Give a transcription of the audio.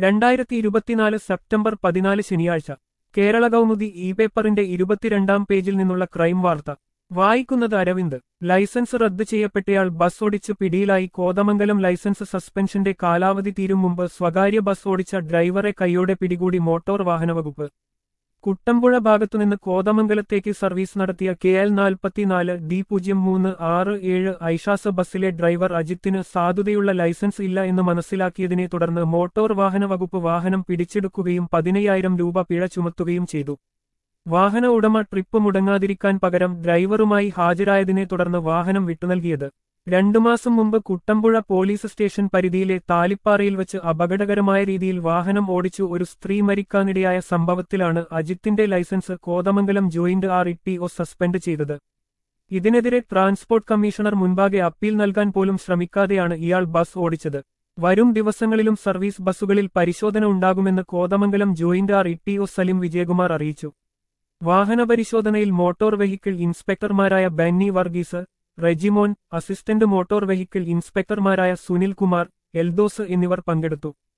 രണ്ടായിരത്തി ഇരുപത്തിനാല് സെപ്റ്റംബർ പതിനാല് ശനിയാഴ്ച കേരള കൗമുദി ഇ പേപ്പറിന്റെ ഇരുപത്തിരണ്ടാം പേജിൽ നിന്നുള്ള ക്രൈം വാർത്ത വായിക്കുന്നത് അരവിന്ദ് ലൈസൻസ് റദ്ദ് ചെയ്യപ്പെട്ടയാൾ ബസ് ഓടിച്ച് പിടിയിലായി കോതമംഗലം ലൈസൻസ് സസ്പെൻഷന്റെ കാലാവധി തീരും മുമ്പ് സ്വകാര്യ ബസ് ഓടിച്ച ഡ്രൈവറെ കൈയോടെ പിടികൂടി മോട്ടോർ വാഹന വകുപ്പ് കുട്ടമ്പുഴ ഭാഗത്തുനിന്ന് കോതമംഗലത്തേക്ക് സർവീസ് നടത്തിയ കെ എൽ നാൽപ്പത്തിനാല് ഡി പൂജ്യം മൂന്ന് ആറ് ഏഴ് ഐഷാസ് ബസ്സിലെ ഡ്രൈവർ അജിത്തിന് സാധുതയുള്ള ലൈസൻസ് ഇല്ല എന്ന് മനസ്സിലാക്കിയതിനെ തുടർന്ന് മോട്ടോർ വാഹന വകുപ്പ് വാഹനം പിടിച്ചെടുക്കുകയും പതിനയ്യായിരം രൂപ പിഴ ചുമത്തുകയും ചെയ്തു വാഹന ഉടമ ട്രിപ്പ് മുടങ്ങാതിരിക്കാൻ പകരം ഡ്രൈവറുമായി ഹാജരായതിനെ തുടർന്ന് വാഹനം വിട്ടുനൽകിയത് രണ്ടു മാസം മുമ്പ് കുട്ടമ്പുഴ പോലീസ് സ്റ്റേഷൻ പരിധിയിലെ താലിപ്പാറയിൽ വച്ച് അപകടകരമായ രീതിയിൽ വാഹനം ഓടിച്ചു ഒരു സ്ത്രീ മരിക്കാനിടയായ സംഭവത്തിലാണ് അജിത്തിന്റെ license Kothamangalam joint R E O suspend ചെയ്തത് ഇതിനെതിരെ ട്രാൻസ്പോർട്ട് കമ്മീഷണർ മുൻപാകെ അപ്പീൽ നൽകാൻ പോലും ശ്രമിക്കാതെയാണ് ഇയാൾ ബസ് ഓടിച്ചത് വരും ദിവസങ്ങളിലും സർവീസ് ബസ്സുകളിൽ പരിശോധന ഉണ്ടാകുമെന്ന് Kothamangalam joint R E O Salim Vijayakumar അറിയിച്ചു വാഹന പരിശോധനയിൽ മോട്ടോർ വെഹിക്കിൾ ഇൻസ്പെക്ടർമാരായ Benny Varghese Rejimon assistant motor vehicle ഇൻസ്പെക്ടർമാരായ സുനിൽ കുമാർ എൽദോസ് എന്നിവർ പങ്കെടുത്തു